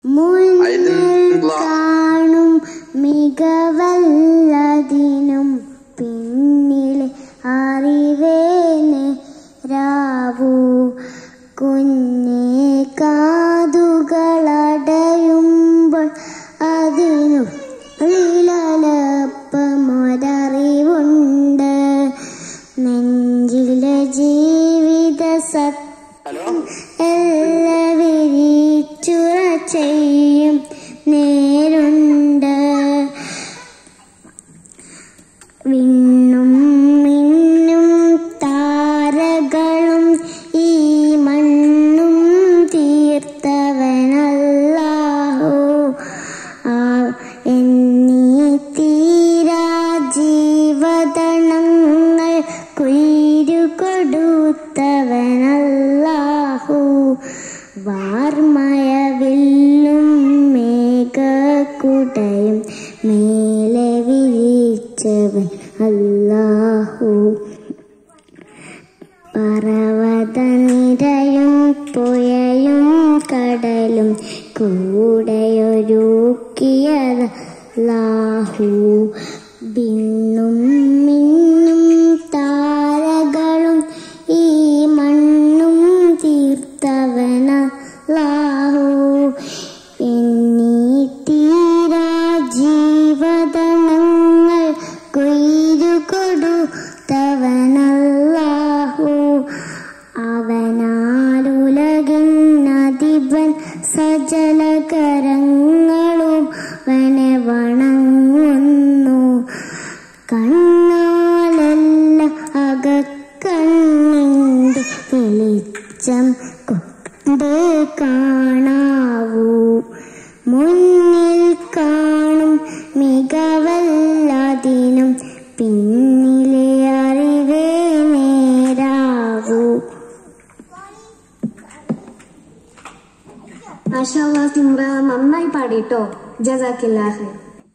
മുന്നിൽ കാണും മികവല്ലതിനും പിന്നിലെ അറിവേനെ രാവു കുഞ്ഞേ കാതുകളടയുമ്പോൾ അതിനു ലീലലപ്പമൊരറിവുണ്ട് നെഞ്ചിലെ ജീവിത സത്യം എല്ലാം വിരിച്ചുറ ചെയ്യും നേരുണ്ട് വിണ്ണും മിന്നും താരകളും ഈ മണ്ണും തീർത്തവനല്ലാഹു ആ എന്നീ തീരാ ജീവതണങ്ങൾ കുയിരു കൊടുത്തവനല്ലാഹു വാർമയവില്ലും മേഘക്കുടയും മേലെ വിരിച്ചവൻ അല്ലാഹു പർവ്വതനിരയും പുഴയും കടലും കൂടെയൊരുക്കിയത് ലാഹു ബിന്നും മിന്നും താരകളും ഈ മണ്ണും തീർത്തവന ലാഹു എന്നീ തീരാ ജീവതണങ്ങൾ കൊയ്തു കൊടുത്തവനല്ലാഹു അവനാലുലകിന്നതിപൻ സജലകരങ്ങളും വനെ വണങ്ങുന്നു കണ്ണാലല്ല അകക്കണ്ണിന്റെ വെളിച്ചം കൊണ്ട് കാണാവൂ മുന്നിൽ കാണും മികവല്ലതിനും പിന്നിലെ അറിവേ നേരാവൂ മാഷാ സിംറ നന്നായി പാടിട്ടോ ജസാക്കില്ലാഹ്